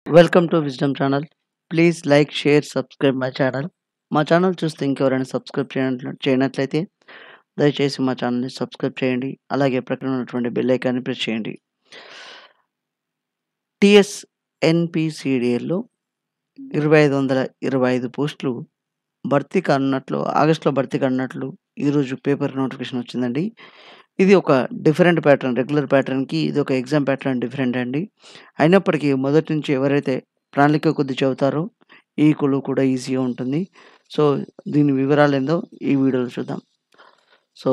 welcome to Wisdom channel please like share subscribe my channel మా channel చూస్తే ఇంకెవరైనా subscribe చేయనట్లు చేయనట్లయితే దయచేసి మా ఛానల్ని సబ్స్క్రైబ్ చేయండి అలాగే ప్రక్కన ఉన్నటువంటి బెల్ ఐకాన్ని ప్రెస్ చేయండి టిఎస్ ఎన్పిసిడిఎల్లో ఇరవై ఐదు వందల ఇరవై ఐదు పోస్టులు భర్తీ కానున్నట్లు ఆగస్టులో భర్తీ కానున్నట్లు ఈరోజు పేపర్ నోటిఫికేషన్ వచ్చిందండి ఇది ఒక డిఫరెంట్ ప్యాటర్న్ రెగ్యులర్ ప్యాటర్న్కి ఇది ఒక ఎగ్జామ్ ప్యాటర్న్ డిఫరెంట్ అండి అయినప్పటికీ మొదటి నుంచి ఎవరైతే ప్రణాళిక కొద్ది చెబుతారో ఈ కులు కూడా ఈజీగా ఉంటుంది సో దీని వివరాలు ఏందో ఈ వీడియోలో చూద్దాం సో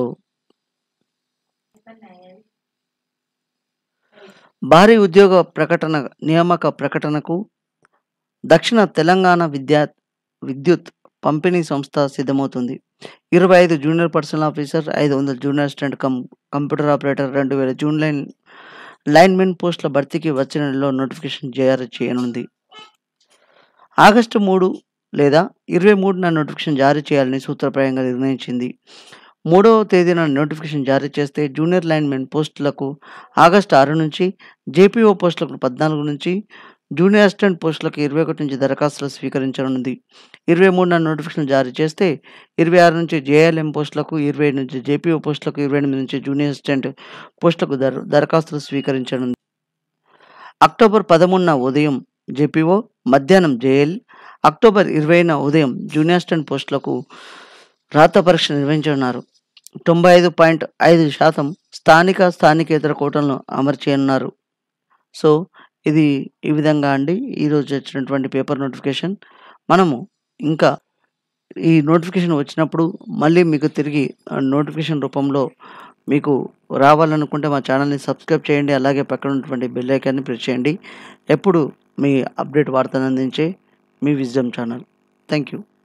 భారీ ఉద్యోగ ప్రకటన నియామక ప్రకటనకు దక్షిణ తెలంగాణ విద్యా విద్యుత్ పంపిణీ సంస్థ సిద్ధమవుతుంది ఇరవై ఐదు జూనియర్ పర్సనల్ ఆఫీసర్ ఐదు వందల junior assistant cum computer operator రెండు వేల జూన్ లైన్ లైన్మెన్ పోస్టుల భర్తీకి వచ్చే నెలలో నోటిఫికేషన్ జారీ చేయనుంది ఆగస్టు మూడు లేదా ఇరవై మూడున నోటిఫికేషన్ జారీ చేయాలని సూత్రప్రాయంగా నిర్ణయించింది మూడవ తేదీన నోటిఫికేషన్ జారీ చేస్తే జూనియర్ లైన్మెన్ పోస్టులకు ఆగస్టు ఆరు నుంచి జేపీఓ పోస్టులకు పద్నాలుగు నుంచి జూనియర్ అసిస్టెంట్ పోస్టులకు ఇరవై ఒకటి నుంచి దరఖాస్తులు స్వీకరించనుంది ఇరవై మూడున నోటిఫికేషన్ జారీ చేస్తే ఇరవై ఆరు నుంచి జేఎల్ఎం పోస్టులకు ఇరవై నుంచి జేపీఓ పోస్టులకు ఇరవై ఎనిమిది నుంచి జూనియర్ అసిస్టెంట్ పోస్టులకు దర దరఖాస్తులు స్వీకరించనుంది అక్టోబర్ పదమూడున ఉదయం జేపీఓ మధ్యాహ్నం జేఎల్ అక్టోబర్ ఇరవైన ఉదయం జూనియర్ అసిస్టెంట్ పోస్టులకు రాత పరీక్ష నిర్వహించనున్నారు తొంభై ఐదు పాయింట్ ఐదు శాతం స్థానిక స్థానికేతర కోటలను అమర్చేయనున్నారు సో ఇది ఈ విధంగా అండి ఈరోజు వచ్చినటువంటి పేపర్ నోటిఫికేషన్ మనము ఇంకా ఈ నోటిఫికేషన్ వచ్చినప్పుడు మళ్ళీ మీకు తిరిగి నోటిఫికేషన్ రూపంలో మీకు రావాలనుకుంటే మా ఛానల్ని సబ్స్క్రైబ్ చేయండి అలాగే పక్కన ఉన్నటువంటి బెల్ ఐకాన్ని ప్రెస్ చేయండి ఎప్పుడు మీ అప్డేట్ వార్తను అందించే మీ విజ్డమ్ ఛానల్ థ్యాంక్ యూ